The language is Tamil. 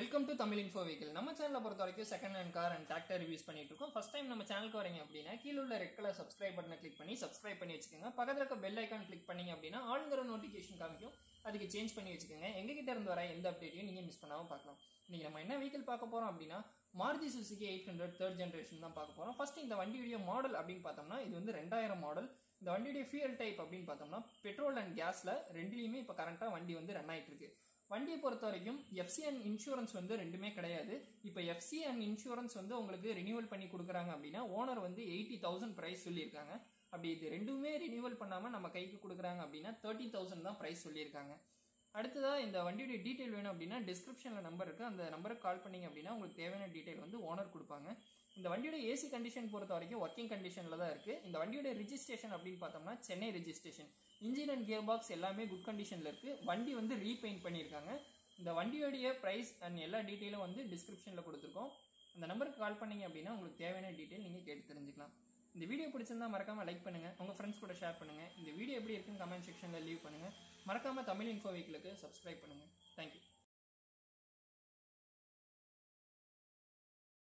welcome to Tamil info vehicle நம்ம சேனலை பொறுத்த வரைக்கும் second hand car and tractor reviews பண்ணிட்டு இருக்கோம் ஃபர்ஸ்ட் டைம் நம்ம சேனலுக்கு வரீங்க அப்படின்னா கீழே உள்ள ரெட் கலர் சப்ஸ்கிரைப் பட்டனை கிளிக் பண்ணி சப்ஸ்கிரைப் பண்ணி வச்சுக்கோங்க பக்கத்தில் இருக்க பெல் ஐக்கான் கிளிக் பண்ணீங்க அப்படின்னா ஆளுங்கிற நோட்டிஃபிகேஷன் காமிக்கும் அதுக்கு சேஞ்ச் பண்ணி வச்சுக்கோங்க எங்ககிட்ட இருந்து வர எந்த அப்டேட்டையும் நீங்கள் மிஸ் பண்ணாமல் பார்க்கலாம் இன்னைக்கு நம்ம என்ன வெஹிக்கிள் பார்க்க போறோம் அப்படின்னா Maruti Suzuki eight hundred third generation தான் பார்க்க போறோம் ஃபர்ஸ்ட் இந்த வண்டியுடைய மாடல் அப்படின்னு பார்த்தோம்னா இது வந்து ரெண்டாயிரம் மாடல் இந்த வண்டியுடைய ஃபியூல் டைப் அப்படின்னு பார்த்தோம்னா பெட்ரோல் அண்ட் கேஸ்ல ரெண்டுலையுமே இப்போ கரண்ட்டாக வண்டி வந்து ரன் ஆயிட்டு இருக்கு வண்டியை பொறுத்த வரைக்கும் எஃப்சி அண்ட் இன்சூரன்ஸ் வந்து ரெண்டுமே கிடையாது இப்போ எஃப்சி அண்ட் இன்சூரன்ஸ் வந்து உங்களுக்கு ரினியூவல் பண்ணி கொடுக்குறாங்க அப்படின்னா ஓனர் வந்து எயிட்டி தௌசண்ட் ப்ரைஸ் சொல்லியிருக்காங்க அப்படி இது ரெண்டுமே ரினியூவல் பண்ணாமல் நம்ம கைக்கு கொடுக்குறாங்க அப்படின்னா தேர்ட்டி தௌசண்ட் தான் ப்ரைஸ் சொல்லியிருக்காங்க அடுத்ததா இந்த வண்டியுடைய டீட்டெயில் வேணும் அப்படின்னா டிஸ்கிரிப்ஷனில் நம்பர் இருக்குது அந்த நம்பருக்கு கால் பண்ணீங்க அப்படின்னா உங்களுக்கு தேவையான டீட்டெயில் வந்து ஓனர் கொடுப்பாங்க இந்த வண்டியோட ஏசி கண்டிஷன் பொறுத்த வரைக்கும் ஒர்க்கிங் கண்டிஷனில் தான் இருக்குது இந்த வண்டியோட ரிஜிஸ்ட்ரேஷன் அப்படின்னு பார்த்தோம்னா Chennai registration engine and gear box எல்லாமே குட் கண்டிஷனில் இருக்குது வண்டி வந்து ரீபெயிண்ட் பண்ணியிருக்காங்க இந்த வண்டியோடைய ப்ரைஸ் அண்ட் எல்லா டீட்டெயிலும் வந்து டிஸ்கிரிப்ஷனில் கொடுத்துருக்கோம் அந்த நம்பருக்கு கால் பண்ணீங்க அப்படின்னா உங்களுக்கு தேவையான டீட்டெயில் நீங்கள் கேட்டு தெரிஞ்சுக்கலாம் இந்த வீடியோ பிடிச்சிருந்தா மறக்காம லைக் பண்ணுங்க உங்க ஃப்ரெண்ட்ஸ் கூட ஷேர் பண்ணுங்க இந்த வீடியோ எப்படி இருக்குன்னு கமெண்ட் செக்ஷன்ல லீவ் பண்ணுங்க மறக்காம தமிழ் இன்ஃபோ வீக்கிலுக்கு சப்ஸ்கிரைப் பண்ணுங்க தேங்க்யூ